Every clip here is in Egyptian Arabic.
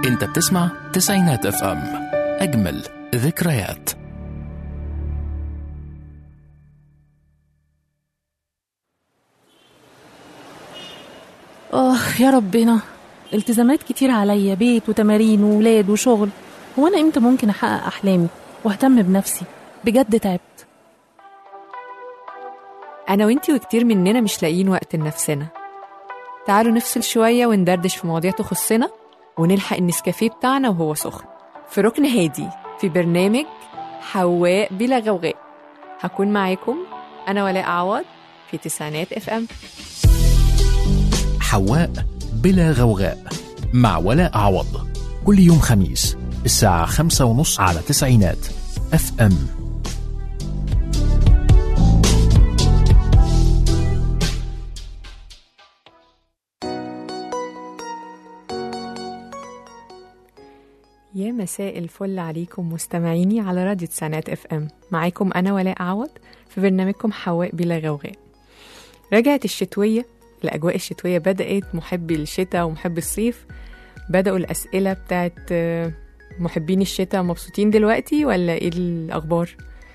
انت بتسمع تسعينات اف ام اجمل ذكريات آه يا ربنا التزامات كتير عليا بيت وتمارين وولاد وشغل هو أنا إمتى ممكن أحقق أحلامي وأهتم بنفسي بجد تعبت أنا وإنتي وكتير مننا مش لاقيين وقت لنفسنا تعالوا نفصل شوية وندردش في مواضيع تخصنا ونلحق النسكافيه بتاعنا وهو سخن في ركن هادي في برنامج حواء بلا غوغاء هكون معاكم أنا ولاء عوض في تسعينات اف ام حواء بلا غوغاء مع ولاء عوض كل يوم خميس الساعة خمسة ونص على تسعينات اف ام يا مساء الفل عليكم مستمعيني على راديو تسعينات اف ام معاكم انا ولاء عوض في برنامجكم حواء بلا غوغاء رجعت الشتوية الأجواء الشتوية بدأت محبي الشتاء ومحبي الصيف بدأوا الأسئلة بتاعت آه، محبين الشتاء مبسوطين دلوقتي ولا إيه الأخبار؟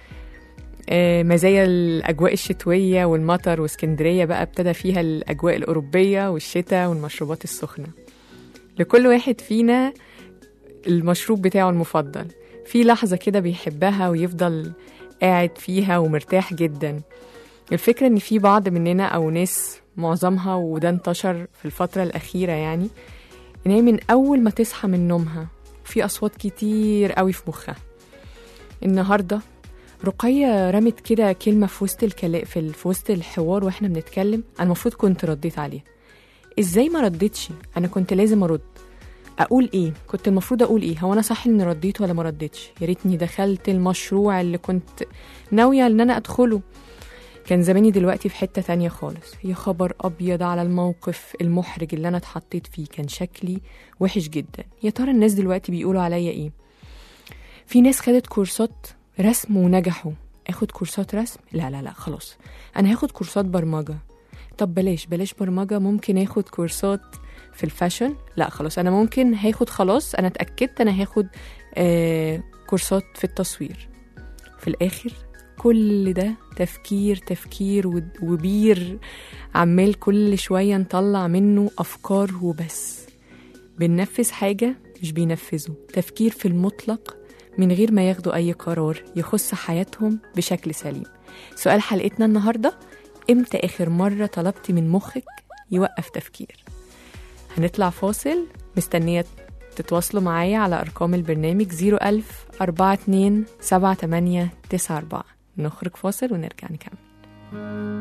آه، مزايا الأجواء الشتوية والمطر واسكندرية بقى ابتدى فيها الأجواء الأوروبية والشتاء والمشروبات السخنة لكل واحد فينا المشروب بتاعه المفضل في لحظة كده بيحبها ويفضل قاعد فيها ومرتاح جدا الفكرة إن في بعض مننا أو ناس معظمها وده انتشر في الفترة الأخيرة يعني إن هي من أول ما تصحى من نومها في أصوات كتير قوي في مخها النهاردة رقية رمت كده كلمة في وسط الكلام في, ال- في وسط الحوار واحنا بنتكلم أنا المفروض كنت رديت عليها ازاي ما ردتش انا كنت لازم ارد اقول ايه كنت المفروض اقول ايه هو انا صح اني رديت ولا ما رديتش يا ريتني دخلت المشروع اللي كنت ناويه ان انا ادخله كان زماني دلوقتي في حته تانية خالص يا خبر ابيض على الموقف المحرج اللي انا اتحطيت فيه كان شكلي وحش جدا يا ترى الناس دلوقتي بيقولوا عليا ايه في ناس خدت كورسات رسم ونجحوا اخد كورسات رسم لا لا لا خلاص انا هاخد كورسات برمجه طب بلاش بلاش برمجه ممكن اخد كورسات في الفاشن لا خلاص انا ممكن هاخد خلاص انا اتاكدت انا هاخد آه كورسات في التصوير في الاخر كل ده تفكير تفكير ود- وبير عمال كل شويه نطلع منه افكار وبس بننفذ حاجه مش بينفذوا تفكير في المطلق من غير ما ياخدوا اي قرار يخص حياتهم بشكل سليم سؤال حلقتنا النهارده امتى اخر مره طلبتي من مخك يوقف تفكير هنطلع فاصل مستنية تتواصلوا معايا على أرقام البرنامج 01000 42 78 94 نخرج فاصل ونرجع نكمل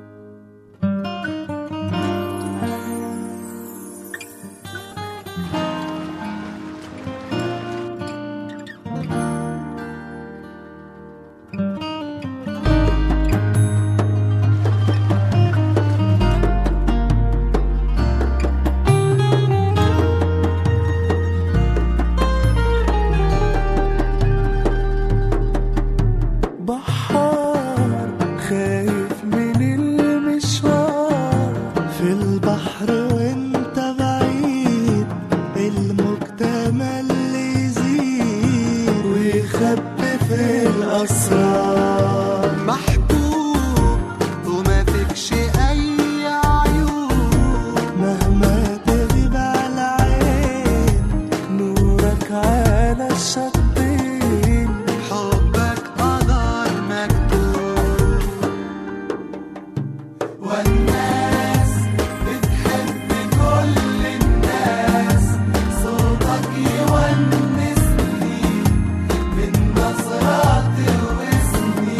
بحار خايف من المشوار في البحر وانت بعيد المجتمع اللي يزيد ويخبي في الأسرار محبوب وما فيكش أي عيوب مهما تغيب على العين نورك على الشطين حبك قدر مكتوب والناس بتحب كل الناس صوتك يونسني من نظرات واسمي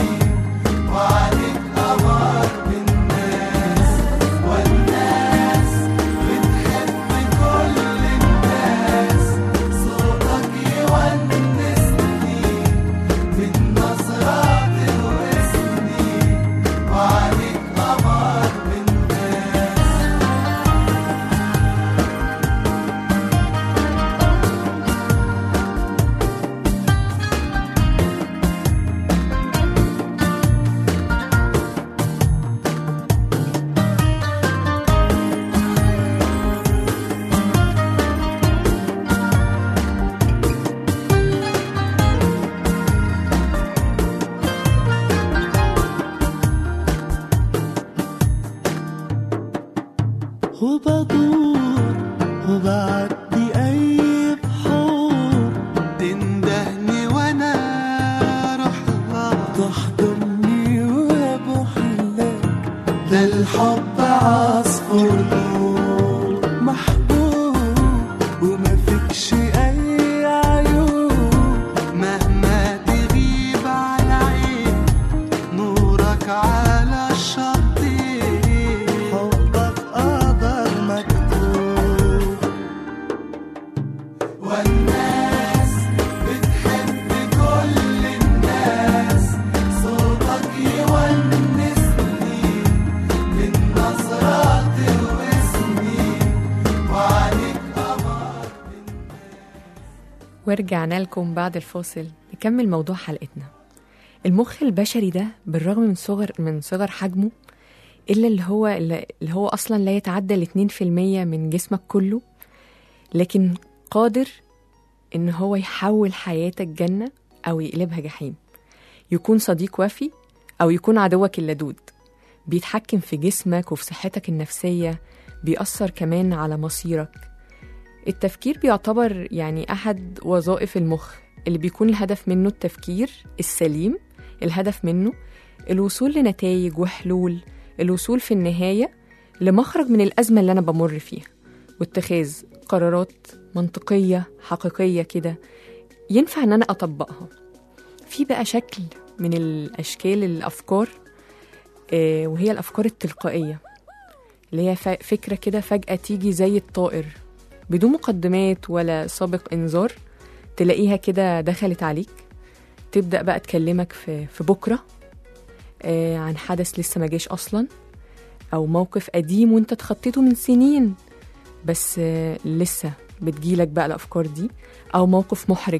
وبدور وبعدي أي بحور تندهني وأنا أروح لها تحضني وأبوح لك ده الحب عصفور نور محبوب وما فيكش أي عيوب مهما تغيب على عين نورك على الشطين حبك قدر مكتوب والناس بتحب كل الناس صوتك يونسني من نظرات واسمي وعليك قمر ورجعنا لكم بعد الفاصل نكمل موضوع حلقتنا المخ البشري ده بالرغم من صغر من صغر حجمه الا اللي هو اللي هو اصلا لا يتعدى ال 2% من جسمك كله لكن قادر ان هو يحول حياتك جنه او يقلبها جحيم يكون صديق وفي او يكون عدوك اللدود بيتحكم في جسمك وفي صحتك النفسيه بيأثر كمان على مصيرك التفكير بيعتبر يعني أحد وظائف المخ اللي بيكون الهدف منه التفكير السليم الهدف منه الوصول لنتائج وحلول الوصول في النهاية لمخرج من الأزمة اللي أنا بمر فيها واتخاذ قرارات منطقية حقيقية كده ينفع إن أنا أطبقها في بقى شكل من الأشكال الأفكار آه، وهي الأفكار التلقائية اللي هي ف- فكرة كده فجأة تيجي زي الطائر بدون مقدمات ولا سابق انذار تلاقيها كده دخلت عليك تبدا بقى تكلمك في في بكره آه عن حدث لسه ما جاش اصلا او موقف قديم وانت اتخطيته من سنين بس آه لسه بتجيلك بقى الافكار دي او موقف محرج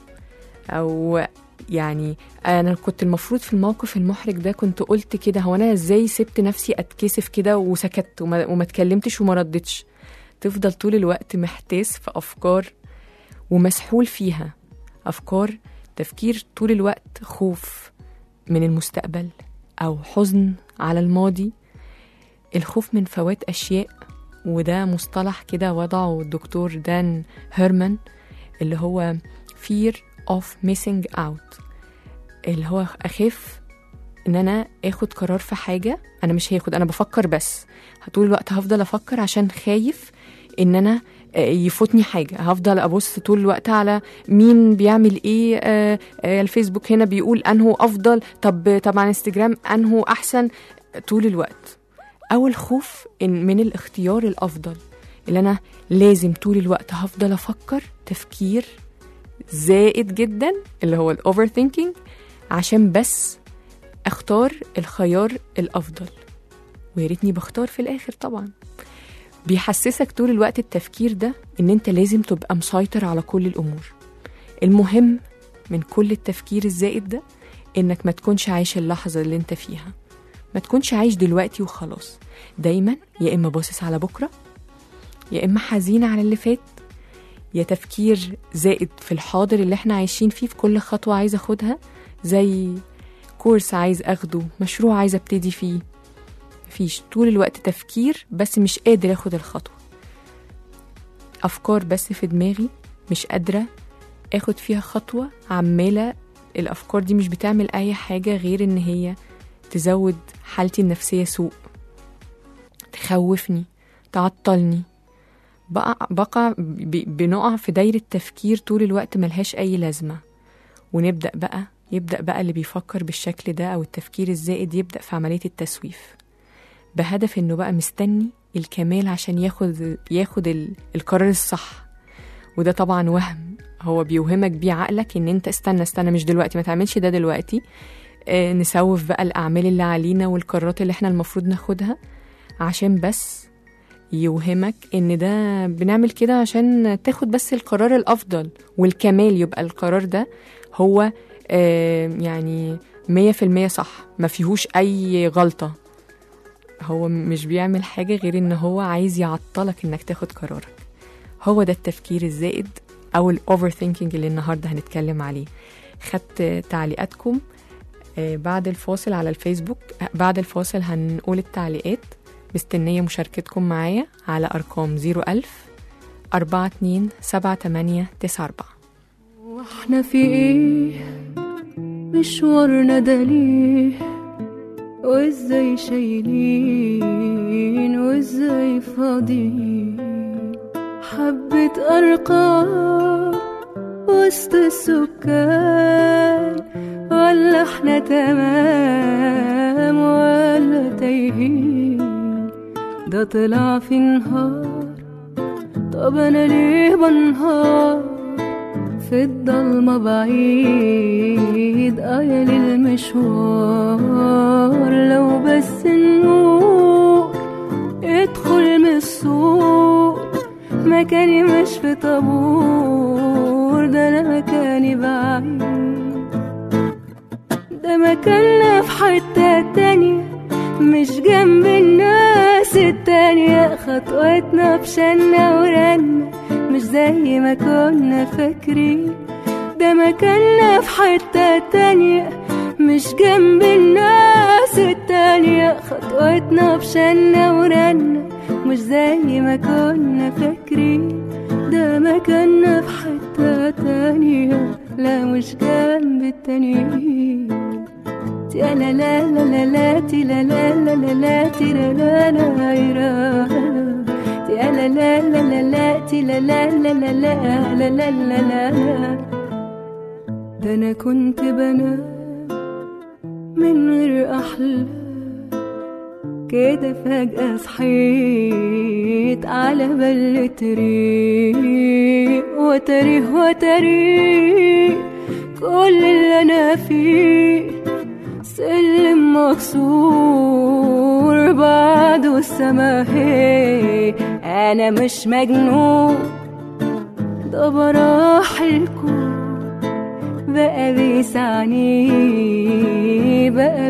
او يعني انا كنت المفروض في الموقف المحرج ده كنت قلت كده هو انا ازاي سبت نفسي اتكسف كده وسكت وما, وما اتكلمتش وما ردتش تفضل طول الوقت محتاس في أفكار ومسحول فيها أفكار تفكير طول الوقت خوف من المستقبل أو حزن على الماضي الخوف من فوات أشياء وده مصطلح كده وضعه الدكتور دان هيرمان اللي هو fear of missing out اللي هو أخاف إن أنا آخد قرار في حاجة أنا مش هاخد أنا بفكر بس طول الوقت هفضل أفكر عشان خايف ان انا آه، يفوتني حاجه هفضل ابص طول الوقت على مين بيعمل ايه آه، آه، الفيسبوك هنا بيقول انه افضل طب طب على انستجرام انه احسن طول الوقت او الخوف إن من الاختيار الافضل اللي انا لازم طول الوقت هفضل افكر تفكير زائد جدا اللي هو الاوفر ثينكينج عشان بس اختار الخيار الافضل ويا ريتني بختار في الاخر طبعا بيحسسك طول الوقت التفكير ده ان انت لازم تبقى مسيطر على كل الامور المهم من كل التفكير الزائد ده انك ما تكونش عايش اللحظه اللي انت فيها ما تكونش عايش دلوقتي وخلاص دايما يا اما باصص على بكره يا اما حزين على اللي فات يا تفكير زائد في الحاضر اللي احنا عايشين فيه في كل خطوه عايز اخدها زي كورس عايز اخده مشروع عايز ابتدي فيه مفيش طول الوقت تفكير بس مش قادر اخد الخطوة أفكار بس في دماغي مش قادرة اخد فيها خطوة عمالة الأفكار دي مش بتعمل أي حاجة غير إن هي تزود حالتي النفسية سوء تخوفني تعطلني بقع, بقع ب- بنقع في دايرة تفكير طول الوقت ملهاش أي لازمة ونبدأ بقى يبدأ بقى اللي بيفكر بالشكل ده أو التفكير الزائد يبدأ في عملية التسويف بهدف انه بقى مستني الكمال عشان ياخد ياخد ال- القرار الصح وده طبعا وهم هو بيوهمك بيه عقلك ان انت استنى استنى مش دلوقتي ما تعملش ده دلوقتي آه نسوف بقى الاعمال اللي علينا والقرارات اللي احنا المفروض ناخدها عشان بس يوهمك ان ده بنعمل كده عشان تاخد بس القرار الافضل والكمال يبقى القرار ده هو آه يعني مية في المية صح ما فيهوش اي غلطة هو مش بيعمل حاجة غير إن هو عايز يعطلك إنك تاخد قرارك هو ده التفكير الزائد أو الأوفر ثينكينج اللي النهاردة هنتكلم عليه خدت تعليقاتكم آه، بعد الفاصل على الفيسبوك آه، بعد الفاصل هنقول التعليقات مستنية مشاركتكم معايا على أرقام 01000 42 78 94 واحنا في ايه مشوارنا ده ليه وازاي شايلين وازاي فاضيين حبة أرقام وسط السكان ولا احنا تمام ولا تايهين ده طلع في نهار طب انا ليه بنهار في الضلمة بعيد آية للمشوار لو بس النور ادخل من السور مكاني مش في طابور ده أنا مكاني بعيد ده مكاننا في حتة تانية مش جنب الناس التانية خطوتنا بشنا ورنا مش زي ما كنا فاكرين ده مكاننا في حتة تانية مش جنب الناس التانية خطوتنا بشنا ورنا مش زي ما كنا فاكرين ده مكاننا في حتة تانية لا مش جنب التانيين تي لا لا لا لا لا تي لا لا لا لا لا تي لا لا لا يرا تي لا لا لا لا لا تي لا لا لا لا لا لا لا لا لا ده انا كنت بنام من غير احلام كده فجأة صحيت على بل طريق وتاريخ وتاريخ كل اللي انا فيه سلم مكسور بعده السما هي انا مش مجنون ده براح الكون بقى بيسعني بقى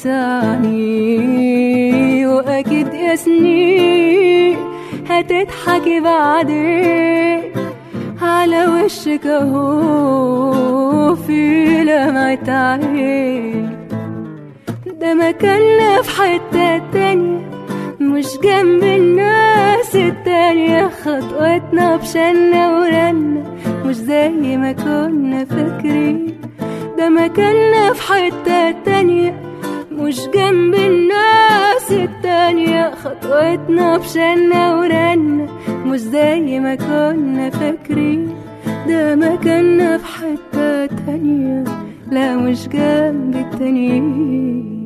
بيسعني واكيد يا سنين هتضحكي بعدين على وشك اهو في لمعة عين ده مكاننا في حتة تانية مش جنب الناس التانية خطوتنا بشنا ورنا مش زي ما كنا فاكرين ده مكاننا في حتة تانية مش جنب الناس التانية خطوتنا بشنا ورنا مش زي ما كنا فاكرين ده مكاننا في حتة تانية لا مش جنب التانيين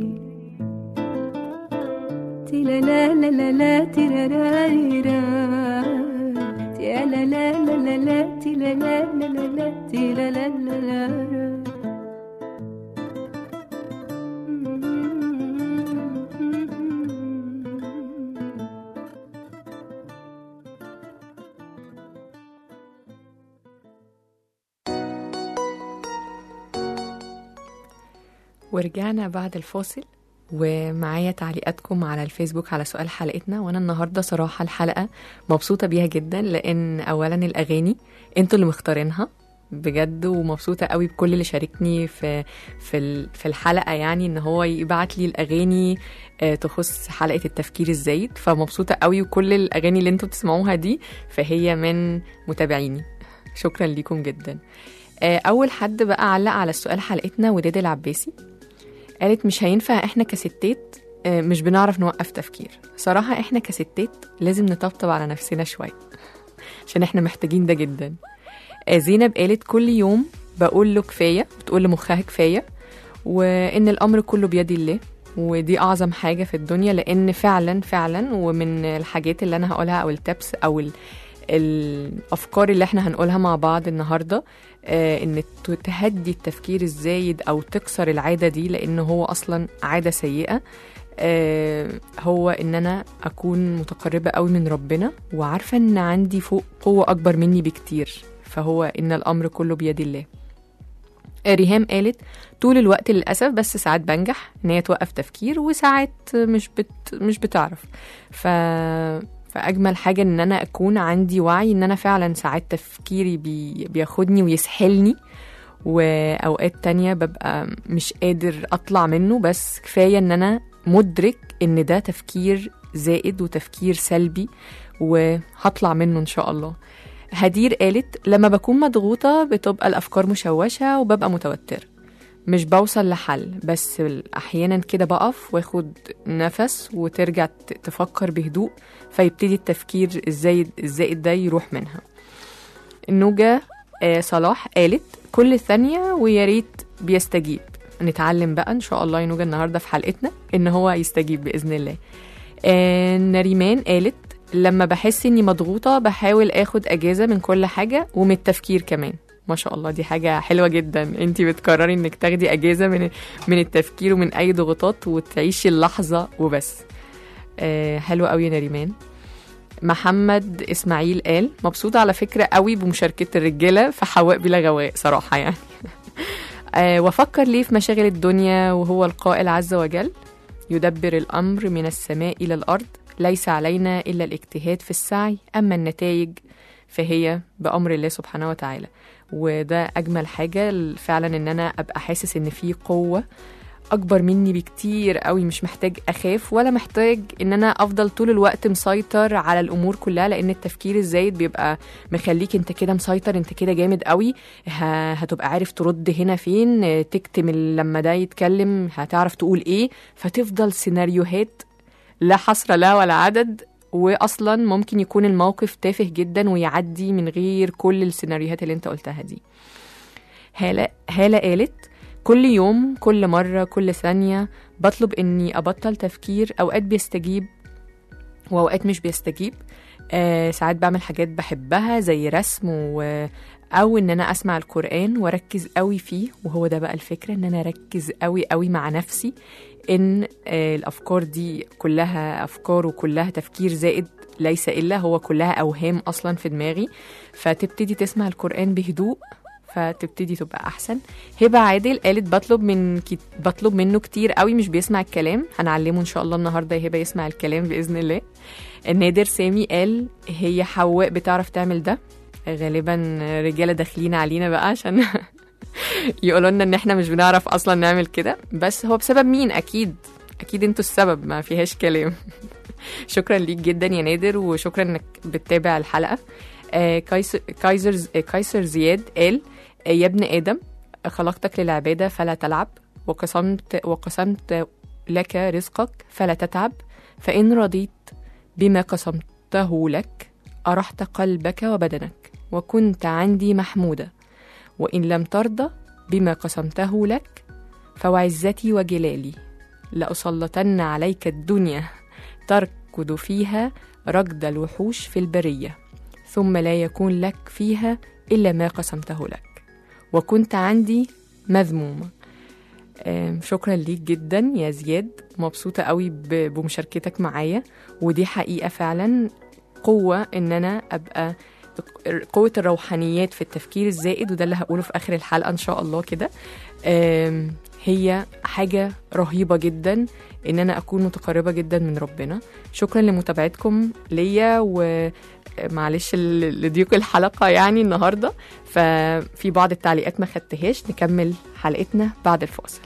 تي لا لا لا لا لا تي لا لا لي را تي لا لا لا لا لا تي لا لا لا لا لا تي لا لا لا لا را ورجعنا بعد الفاصل ومعايا تعليقاتكم على الفيسبوك على سؤال حلقتنا وانا النهارده صراحه الحلقه مبسوطه بيها جدا لان اولا الاغاني انتوا اللي مختارينها بجد ومبسوطه قوي بكل اللي شاركني في في ال- في الحلقه يعني ان هو يبعت لي الاغاني آه، تخص حلقه التفكير الزايد فمبسوطه قوي وكل الاغاني اللي انتوا بتسمعوها دي فهي من متابعيني شكرا ليكم جدا آه، اول حد بقى علق على السؤال حلقتنا وداد العباسي قالت مش هينفع احنا كستات آه، مش بنعرف نوقف تفكير صراحة احنا كستات لازم نطبطب على نفسنا شوية عشان احنا محتاجين ده جدا آه، زينب قالت كل يوم بقول له كفاية بتقول لمخها كفاية وان الامر كله بيد الله ودي اعظم حاجة في الدنيا لان فعلا فعلا ومن الحاجات اللي انا هقولها او التبس او ال الافكار اللي احنا هنقولها مع بعض النهارده آه، ان ت- تهدي التفكير الزايد او تكسر العاده دي لان هو اصلا عاده سيئه آه، هو ان انا اكون متقربه قوي من ربنا وعارفه ان عندي فوق قوه اكبر مني بكتير فهو ان الامر كله بيد الله آه، ريهام قالت طول الوقت للاسف بس ساعات بنجح ان هي توقف تفكير وساعات مش بت مش بتعرف ف فاجمل حاجه ان انا اكون عندي وعي ان انا فعلا ساعات تفكيري بي بياخدني ويسحلني واوقات تانية ببقى مش قادر اطلع منه بس كفايه ان انا مدرك ان ده تفكير زائد وتفكير سلبي وهطلع منه إن شاء الله هدير قالت لما بكون مضغوطة بتبقى الأفكار مشوشة وببقى متوترة مش بوصل لحل بس أحيانا كده بقف واخد نفس وترجع ت- تفكر بهدوء فيبتدي التفكير الزايد الزائد ده يروح منها النوجة آه، صلاح قالت كل ثانية ويا ريت بيستجيب نتعلم بقى ان شاء الله يا نوجة النهاردة في حلقتنا ان هو يستجيب بإذن الله آه، نريمان قالت لما بحس اني مضغوطة بحاول اخد اجازة من كل حاجة ومن التفكير كمان ما شاء الله دي حاجة حلوة جدا انتي بتقرري انك تاخدي اجازة من من التفكير ومن اي ضغوطات وتعيشي اللحظة وبس آه حلوة قوي يا نريمان محمد اسماعيل قال مبسوطة على فكرة قوي بمشاركة الرجالة في حواء بلا غواء صراحة يعني آه وفكر ليه في مشاغل الدنيا وهو القائل عز وجل يدبر الأمر من السماء إلى الأرض ليس علينا إلا الاجتهاد في السعي أما النتائج فهي بأمر الله سبحانه وتعالى وده أجمل حاجة فعلا إن أنا أبقى حاسس إن في قوة أكبر مني بكتير قوي مش محتاج أخاف ولا محتاج إن أنا أفضل طول الوقت مسيطر على الأمور كلها لأن التفكير الزايد بيبقى مخليك أنت كده مسيطر أنت كده جامد قوي ه- هتبقى عارف ترد هنا فين آه، تكتم ال- لما ده يتكلم هتعرف تقول إيه فتفضل سيناريوهات لا حصر لها ولا عدد واصلا ممكن يكون الموقف تافه جدا ويعدي من غير كل السيناريوهات اللي انت قلتها دي هالة هالة قالت كل يوم كل مرة كل ثانية بطلب إني أبطل تفكير أوقات بيستجيب وأوقات مش بيستجيب آه ساعات بعمل حاجات بحبها زي رسم و... أو إن أنا أسمع القرآن وأركز قوي فيه وهو ده بقى الفكرة إن أنا أركز قوي قوي مع نفسي إن آه الأفكار دي كلها أفكار وكلها تفكير زائد ليس إلا هو كلها أوهام أصلا في دماغي فتبتدي تسمع القرآن بهدوء فتبتدي تبقى احسن هبه عادل قالت بطلب من كت... بطلب منه كتير قوي مش بيسمع الكلام هنعلمه ان شاء الله النهارده يا هبه يسمع الكلام باذن الله النادر سامي قال هي حواء بتعرف تعمل ده غالبا رجاله داخلين علينا بقى عشان يقولوا لنا ان احنا مش بنعرف اصلا نعمل كده بس هو بسبب مين اكيد اكيد انتوا السبب ما فيهاش كلام شكرا ليك جدا يا نادر وشكرا انك بتتابع الحلقه آه، كايسر كايزر آه، كايسر زياد قال آه، يا ابن ادم خلقتك للعباده فلا تلعب وقسمت وقسمت لك رزقك فلا تتعب فان رضيت بما قسمته لك ارحت قلبك وبدنك وكنت عندي محموده وان لم ترضى بما قسمته لك فوعزتي وجلالي لأسلطن عليك الدنيا تركض فيها ركض الوحوش في البرية ثم لا يكون لك فيها إلا ما قسمته لك وكنت عندي مذمومة آم، شكرا ليك جدا يا زياد مبسوطة قوي ب- بمشاركتك معايا ودي حقيقة فعلا قوة إن أنا أبقى قوة الروحانيات في التفكير الزائد وده اللي هقوله في آخر الحلقة إن شاء الله كده آم، هي حاجة رهيبة جدا إن أنا أكون متقربة جدا من ربنا شكرا لمتابعتكم ليا ومعلش ل- لضيق الحلقة يعني النهاردة ففي بعض التعليقات ما خدتهاش نكمل حلقتنا بعد الفاصل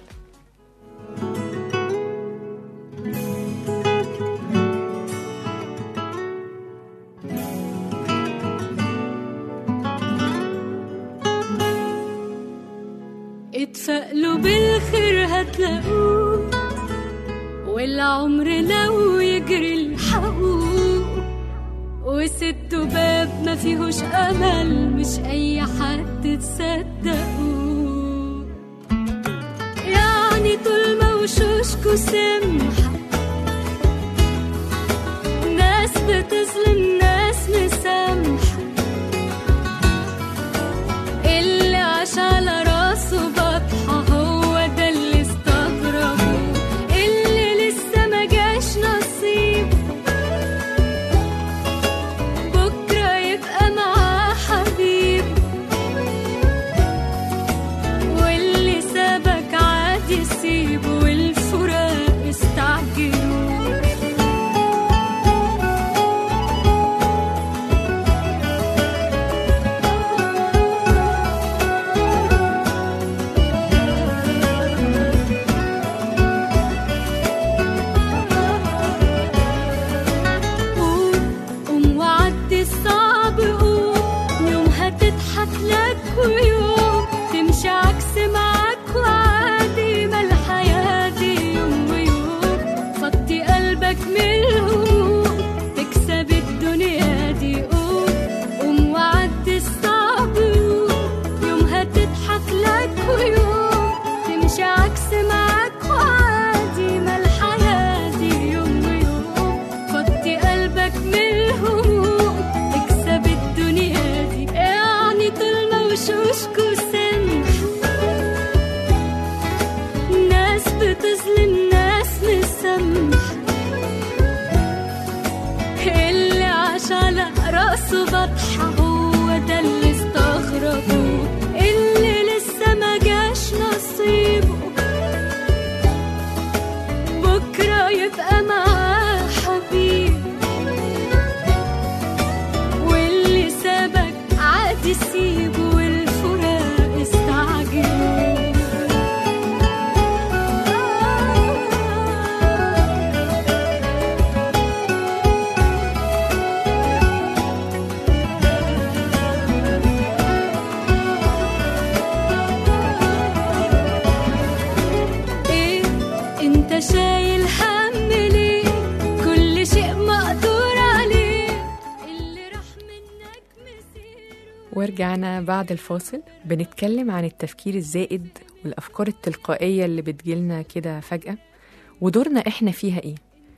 اتفائلوا بالخير هتلاقوه والعمر لو يجري الحقوق وست باب ما فيهوش امل مش اي حد تصدقوه يعني طول ما وشوشكوا سمحة ناس بتظلم ناس مسامحة اللي عاش على راسه بطحة هو ده اللي استغربه اللي لسه ما جاش نصيب بكرة يبقى معاه حبيب واللي سابك عادي سيبه والفراق استعجل بس بضحى هو ده اللي استغربوه اللي لسه ما جاش نصيبه بكرة يبقى معاه حبيب واللي سابك عادي سيبه والفراق استعجلوا ايه انت شايل هم ليه كل شيء مقدور عليه اللي راح منك مسيره ورجعنا بعد الفاصل بنتكلم عن التفكير الزائد والأفكار التلقائية اللي بتجيلنا كده فجأة ودورنا إحنا فيها إيه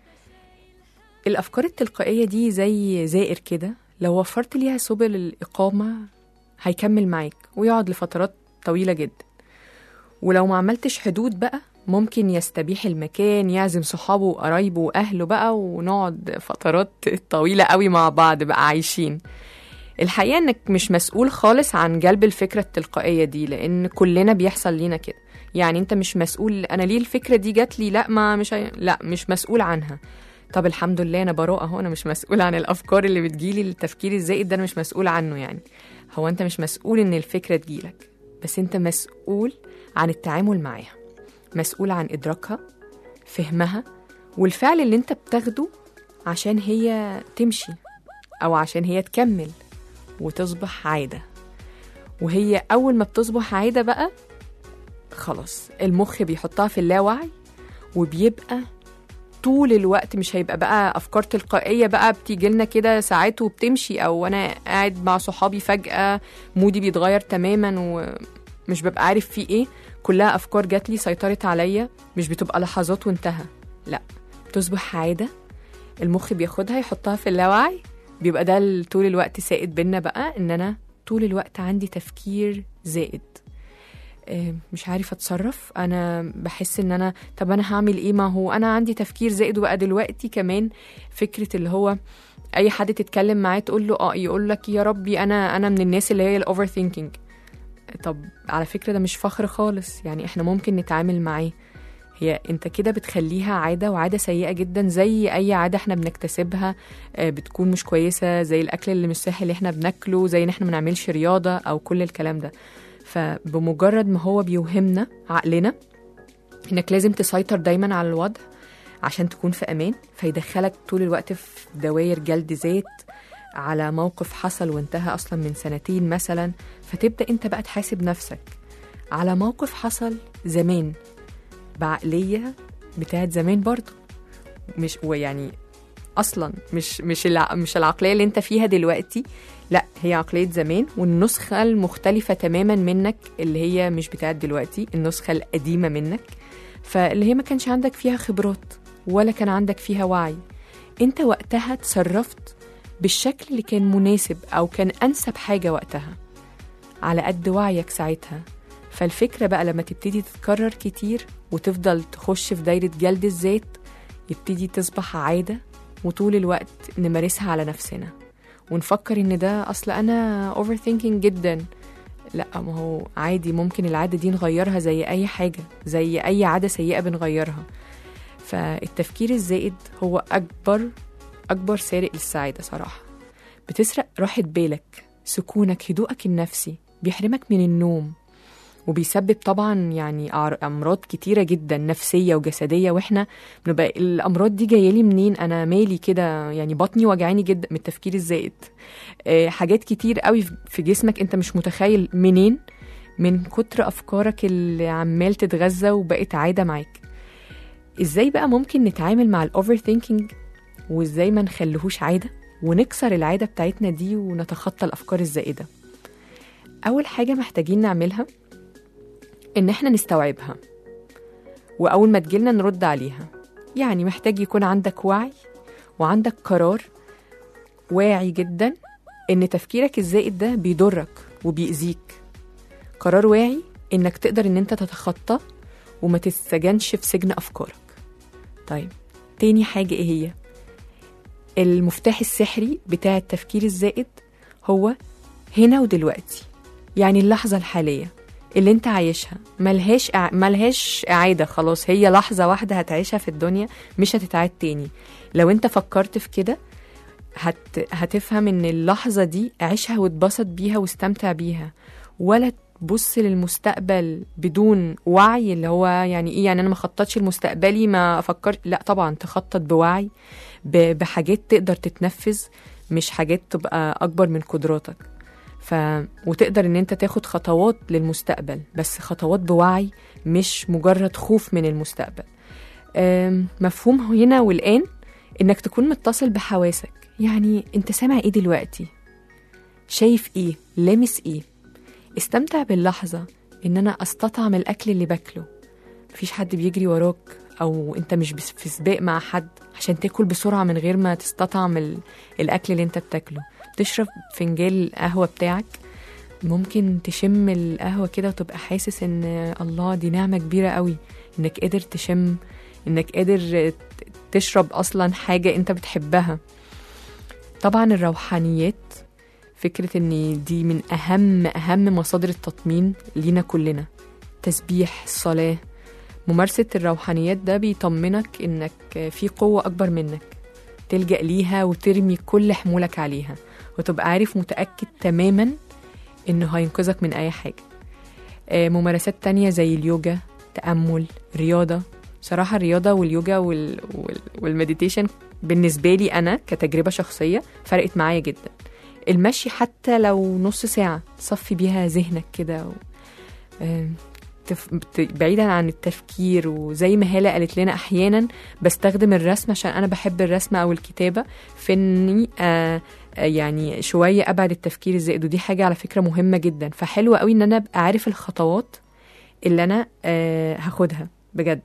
الأفكار التلقائية دي زي زائر كده لو وفرت ليها سبل الإقامة هيكمل معاك ويقعد لفترات طويلة جدا ولو ما عملتش حدود بقى ممكن يستبيح المكان يعزم صحابه وقرايبه وأهله بقى ونقعد فترات طويلة قوي مع بعض بقى عايشين الحقيقة انك مش مسؤول خالص عن جلب الفكرة التلقائية دي لان كلنا بيحصل لينا كده يعني انت مش مسؤول انا ليه الفكرة دي جات لي لا ما مش هي... لا مش مسؤول عنها طب الحمد لله انا براء اهو انا مش مسؤول عن الافكار اللي بتجيلي التفكير الزائد ده انا مش مسؤول عنه يعني هو انت مش مسؤول ان الفكرة تجيلك بس انت مسؤول عن التعامل معاها مسؤول عن ادراكها فهمها والفعل اللي انت بتاخده عشان هي تمشي او عشان هي تكمل وتصبح عادة وهي أول ما بتصبح عادة بقى خلاص المخ بيحطها في اللاوعي وبيبقى طول الوقت مش هيبقى بقى أفكار تلقائية بقى بتيجي لنا كده ساعات وبتمشي أو أنا قاعد مع صحابي فجأة مودي بيتغير تماما ومش ببقى عارف فيه إيه كلها أفكار جات لي سيطرت عليا مش بتبقى لحظات وانتهى لا بتصبح عادة المخ بياخدها يحطها في اللاوعي بيبقى ده ال- طول الوقت سائد بينا بقى ان انا طول الوقت عندي تفكير زائد آه، مش عارفه اتصرف انا بحس ان انا طب انا هعمل ايه ما هو انا عندي تفكير زائد وبقى دلوقتي كمان فكره اللي هو اي حد تتكلم معاه تقول له اه يقول لك يا ربي انا انا من الناس اللي هي الاوفر ثينكينج طب على فكره ده مش فخر خالص يعني احنا ممكن نتعامل معاه هي انت كده بتخليها عاده وعاده سيئه جدا زي اي عاده احنا بنكتسبها آه، بتكون مش كويسه زي الاكل اللي مش صحي اللي احنا بناكله زي ان احنا ما نعملش رياضه او كل الكلام ده فبمجرد ما هو بيوهمنا عقلنا انك لازم تسيطر دايما على الوضع عشان تكون في امان فيدخلك طول الوقت في دواير جلد ذات على موقف حصل وانتهى اصلا من سنتين مثلا فتبدا انت بقى تحاسب نفسك على موقف حصل زمان بعقليه بتاعت زمان برضه مش ويعني اصلا مش مش الع... مش العقليه اللي انت فيها دلوقتي لا هي عقليه زمان والنسخه المختلفه تماما منك اللي هي مش بتاعت دلوقتي النسخه القديمه منك فاللي هي ما كانش عندك فيها خبرات ولا كان عندك فيها وعي انت وقتها تصرفت بالشكل اللي كان مناسب او كان انسب حاجه وقتها على قد وعيك ساعتها فالفكره بقى لما تبتدي تتكرر كتير وتفضل تخش في دايره جلد الذات يبتدي تصبح عاده وطول الوقت نمارسها على نفسنا ونفكر ان ده اصل انا اوفر ثينكينج جدا لا ما هو عادي ممكن العاده دي نغيرها زي اي حاجه زي اي عاده سيئه بنغيرها فالتفكير الزائد هو اكبر اكبر سارق للسعاده صراحه بتسرق راحه بالك سكونك هدوءك النفسي بيحرمك من النوم وبيسبب طبعا يعني أعر- امراض كتيره جدا نفسيه وجسديه واحنا بنبقى الامراض دي جايه لي منين انا مالي كده يعني بطني وجعاني جدا من التفكير الزائد آه، حاجات كتير قوي في جسمك انت مش متخيل منين من كتر افكارك اللي عمال تتغذى وبقت عاده معاك ازاي بقى ممكن نتعامل مع الاوفر ثينكينج وازاي ما نخليهوش عاده ونكسر العاده بتاعتنا دي ونتخطى الافكار الزائده اول حاجه محتاجين نعملها ان احنا نستوعبها واول ما تجيلنا نرد عليها يعني محتاج يكون عندك وعي وعندك قرار واعي جدا ان تفكيرك الزائد ده بيضرك وبيأذيك قرار واعي انك تقدر ان انت تتخطى وما تتسجنش في سجن افكارك طيب تاني حاجة ايه هي المفتاح السحري بتاع التفكير الزائد هو هنا ودلوقتي يعني اللحظة الحالية اللي انت عايشها ملهاش إع... ملهاش إعادة خلاص هي لحظة واحدة هتعيشها في الدنيا مش هتتعاد تاني لو انت فكرت في كده هت... هتفهم ان اللحظة دي عيشها واتبسط بيها واستمتع بيها ولا تبص للمستقبل بدون وعي اللي هو يعني ايه يعني انا ما خططش لمستقبلي ما افكر لا طبعا تخطط بوعي ب... بحاجات تقدر تتنفذ مش حاجات تبقى اكبر من قدراتك ف وتقدر ان انت تاخد خطوات للمستقبل بس خطوات بوعي مش مجرد خوف من المستقبل أم، مفهوم هنا والآن انك تكون متصل بحواسك يعني انت سامع ايه دلوقتي شايف ايه لامس ايه استمتع باللحظة ان انا استطعم الاكل اللي باكله مفيش حد بيجري وراك او انت مش بس- في سباق مع حد عشان تاكل بسرعة من غير ما تستطعم ال- الاكل اللي انت بتاكله تشرب فنجان القهوة بتاعك ممكن تشم القهوة كده وتبقى حاسس ان الله دي نعمة كبيرة قوي انك قادر تشم انك قادر ت- تشرب اصلا حاجة انت بتحبها طبعا الروحانيات فكرة ان دي من اهم اهم مصادر التطمين لينا كلنا تسبيح الصلاة ممارسة الروحانيات ده بيطمنك انك في قوة اكبر منك تلجأ ليها وترمي كل حمولك عليها وتبقى عارف متأكد تماما انه هينقذك من اي حاجة آه، ممارسات تانية زي اليوجا تأمل رياضة صراحة الرياضة واليوجا وال... وال... والمديتيشن بالنسبة لي أنا كتجربة شخصية فرقت معايا جدا المشي حتى لو نص ساعة تصفي بيها ذهنك كده و... آه، تف... بت- بعيدا عن التفكير وزي ما هالة قالت لنا أحيانا بستخدم الرسم عشان أنا بحب الرسم أو الكتابة في إني آه آه، يعني شوية أبعد التفكير الزائد ودي حاجة على فكرة مهمة جدا فحلوة قوي إن أنا أبقى عارف الخطوات اللي أنا آه هاخدها بجد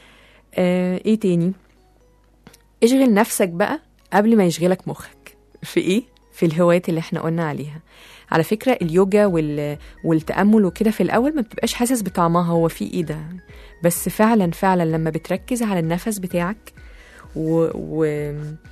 آه إيه تاني اشغل نفسك بقى قبل ما يشغلك مخك في إيه في الهوايات اللي احنا قلنا عليها على فكرة اليوجا وال... والتأمل وكده في الأول ما بتبقاش حاسس بطعمها هو في إيه ده بس فعلا فعلا لما بتركز على النفس بتاعك و... و...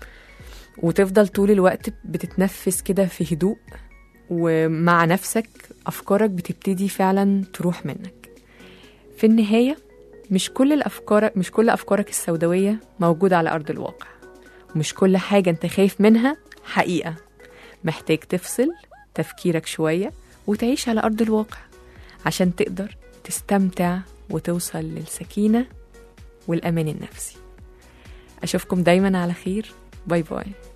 وتفضل طول الوقت بتتنفس كده في هدوء ومع نفسك أفكارك بتبتدي فعلا تروح منك في النهاية مش كل الأفكار مش كل أفكارك السوداوية موجودة على أرض الواقع ومش كل حاجة أنت خايف منها حقيقة محتاج تفصل تفكيرك شوية وتعيش على أرض الواقع عشان تقدر تستمتع وتوصل للسكينة والأمان النفسي أشوفكم دايما على خير باي باي